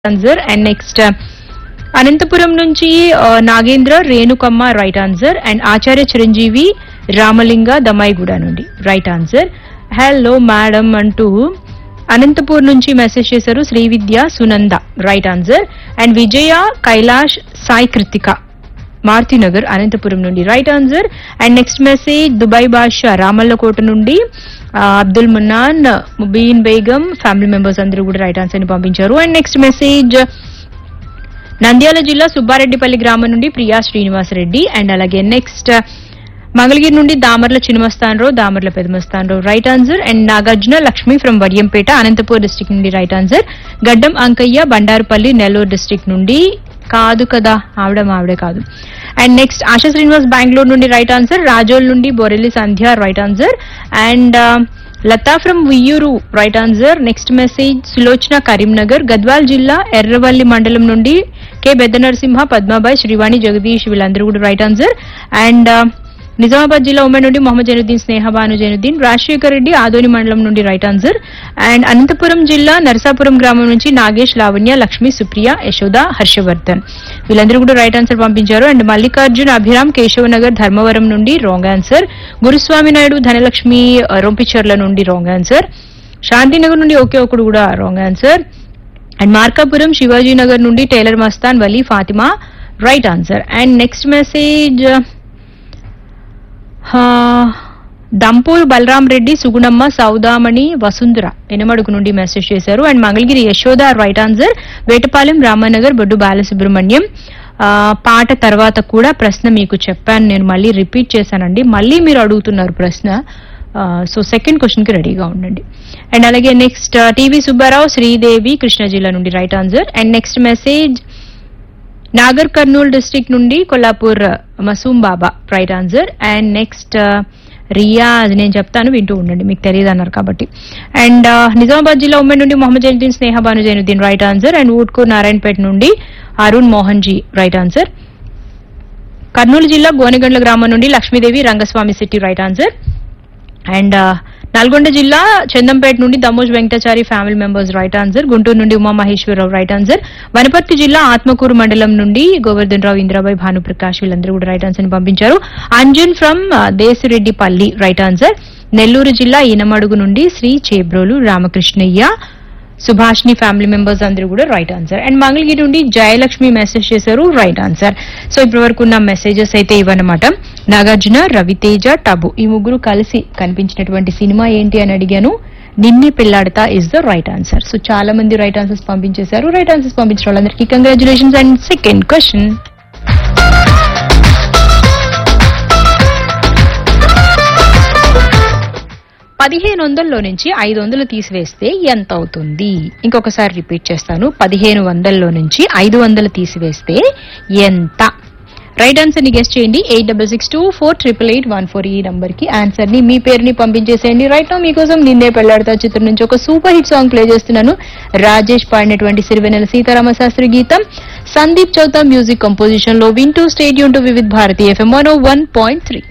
answer and next Anantapuram నుంచి ఆ, Nagendra Renukamma right answer and Acharya Chiranjeevi Ramalinga Damaiguda నుండి రైట్ ఆన్సర్ హలో మేడం అంటూ అనంతపూర్ నుంచి మెసేజ్ చేశారు Srividya Sunanda right answer and Vijaya Kailash Sai Krithika Maruthinagar Anantapuram నుండి right answer and next message Dubai Basha Ramallakota నుండి ఆ, అబ్దుల్ మున్నాన్ ముబీన్ బేగం ఫ్యామిలీ మెంబర్స్ అందరూ కూడా రైట్ ఆన్సర్ ని పంపించారు అండ్ నెక్స్ట్ మెసేజ్ నంద్యాల జిల్లా సుబ్బారెడ్డిపల్లి గ్రామం నుండి ప్రియా శ్రీనివాసరెడ్డి అండ్ అలాగే నెక్స్ట్ మంగళగిరి నుండి Damarla Chinamasthanarao Damarla Pedamasthanarao right answer and Nagarjuna Lakshmi from Vadiyampeta Anantapur district నుండి right answer Gaddam Ankaiah Bandarupalli Nellore district నుండి కాదు కదా ఆవిడ ఆవిడే కాదు అండ్ నెక్స్ట్ ఆశా శ్రీనివాస్ బెంగళూరు నుండి రైట్ ఆన్సర్ రాజోల్ నుండి Borelli Sandhya right answer and Latha from Vuyyuru right answer next message Sulochana Karimnagar Gadwal జిల్లా ఎర్రవల్లి మండలం నుండి కె పెద్ద నరసింహ పద్మాబాయ్ శ్రీవాణి జగదీష్ వీళ్ళందరూ కూడా రైట్ ఆన్సర్ అండ్ నిజామాబాద్ జిల్లా ఉమెన్ నుండి మొహమ్మద్ జైనుద్దీన్ స్నేహ భాను జైనుద్దీన్ రాజశేఖర్ రెడ్డి ఆదోని మండలం నుండి రైట్ ఆన్సర్ అండ్ అనంతపురం జిల్లా నరసాపురం గ్రామం నుంచి నాగేష్ లావణ్య లక్ష్మి సుప్రియ యశోద హర్షవర్ధన్ వీళ్ళందరూ కూడా రైట్ ఆన్సర్ పంపించారు అండ్ మల్లికార్జున్ అభిరామ్ కేశవనగర్ ధర్మవరం నుండి రాంగ్ ఆన్సర్ గురుస్వామి నాయుడు ధనలక్ష్మి ఆ, రొంపిచర్ల నుండి రాంగ్ ఆన్సర్ శాంతినగర్ నుండి ఒకే ఒకడు కూడా wrong answer and Markapuram Shivaji Nagar నుండి tailor Mastan Vali Fatima right answer and next message Dampur Balaram Reddy Sugunamma Saudamini Vasundhara Enamadugu నుండి మెసేజ్ చేశారు and Mangalagiri Yashoda right answer Vetapalem Ramanagar Boddu Balasubrahmanyam ఆ, పాట తర్వాత కూడా ప్రశ్న మీకు చెప్పాను నేను మళ్ళీ రిపీట్ చేశానండి మళ్ళీ మీరు అడుగుతున్నారు ప్రశ్న సో సెకండ్ క్వశ్చన్ కి రెడీగా ఉండండి అండ్ అలాగే నెక్స్ట్ టీవీ సుబ్బారావు శ్రీదేవి కృష్ణా జిల్లా నుండి right answer and next message Nagar Kurnool district నుండి Kollapur Masoom Baba right answer and next Riyaz నేను చెప్తాను వింటూ ఉండండి మీకు తెలియదు అన్నారు కాబట్టి అండ్ నిజామాబాద్ జిల్లా ఉమ్మడి నుండి Mohammed Zainuddin Sneha Bhanu Zainuddin right answer and Utkoor Narayanpet నుండి అరుణ్ మోహన్ జీ రైట్ ఆన్సర్ కర్నూలు జిల్లా గోనెగండ్ల గ్రామం నుండి Lakshmidevi Rangaswamy city right answer and Nalgonda జిల్లా చందంపేట నుండి Damoj Venkatachari family members right answer Guntur నుండి ఉమా మహేశ్వరరావు రైట్ ఆన్సర్ వనపర్తి జిల్లా ఆత్మకూరు మండలం నుండి గోవర్ధన్ రావు ఇంద్రాబాయ్ భానుప్రకాష్ వీళ్ళందరూ కూడా రైట్ ఆన్సర్ ని పంపించారు Anjan from Desireddipalli right answer Nellore జిల్లా ఈనమడుగు నుండి శ్రీ చేబ్రోలు రామకృష్ణయ్య సుభాష్ని ఫ్యామిలీ మెంబర్స్ అందరూ కూడా రైట్ ఆన్సర్ అండ్ మంగళగిరి నుండి జయలక్ష్మి మెసేజ్ చేశారు రైట్ ఆన్సర్ సో ఇప్పటి వరకు ఉన్న మెసేజెస్ అయితే ఇవన్నమాట నాగార్జున రవితేజ టబు ఈ ముగ్గురు కలిసి కనిపించినటువంటి సినిమా ఏంటి అని అడిగాను Ninne Pelladata is the right answer so చాలా మంది రైట్ ఆన్సర్స్ పంపించేశారు రైట్ ఆన్సర్స్ పంపించిన వాళ్ళందరికీ కంగ్రాచులేషన్స్ అండ్ సెకండ్ క్వశ్చన్ పదిహేను వందల్లో నుంచి ఐదు వందలు తీసివేస్తే ఎంత అవుతుంది ఇంకొకసారి రిపీట్ చేస్తాను పదిహేను వందల్లో నుంచి ఐదు వందలు తీసివేస్తే ఎంత రైట్ ఆన్సర్ ని గెస్ట్ చేయండి eight double six two four triple eight one four ఈ నంబర్ కి ఆన్సర్ ని మీ పేరుని పంపించేసేయండి రైట్ నో మీకోసం నిన్నే పెళ్లాడతా చిత్రం నుంచి ఒక సూపర్ హిట్ సాంగ్ ప్లే చేస్తున్నాను రాజేష్ పాడినటువంటి సిరివెనెల సీతారామ శాస్త్రి గీతం సందీప్ చౌతా మ్యూజిక్ కంపోజిషన్ లో వింటూ stay tuned to Vividh Bharati FM one point three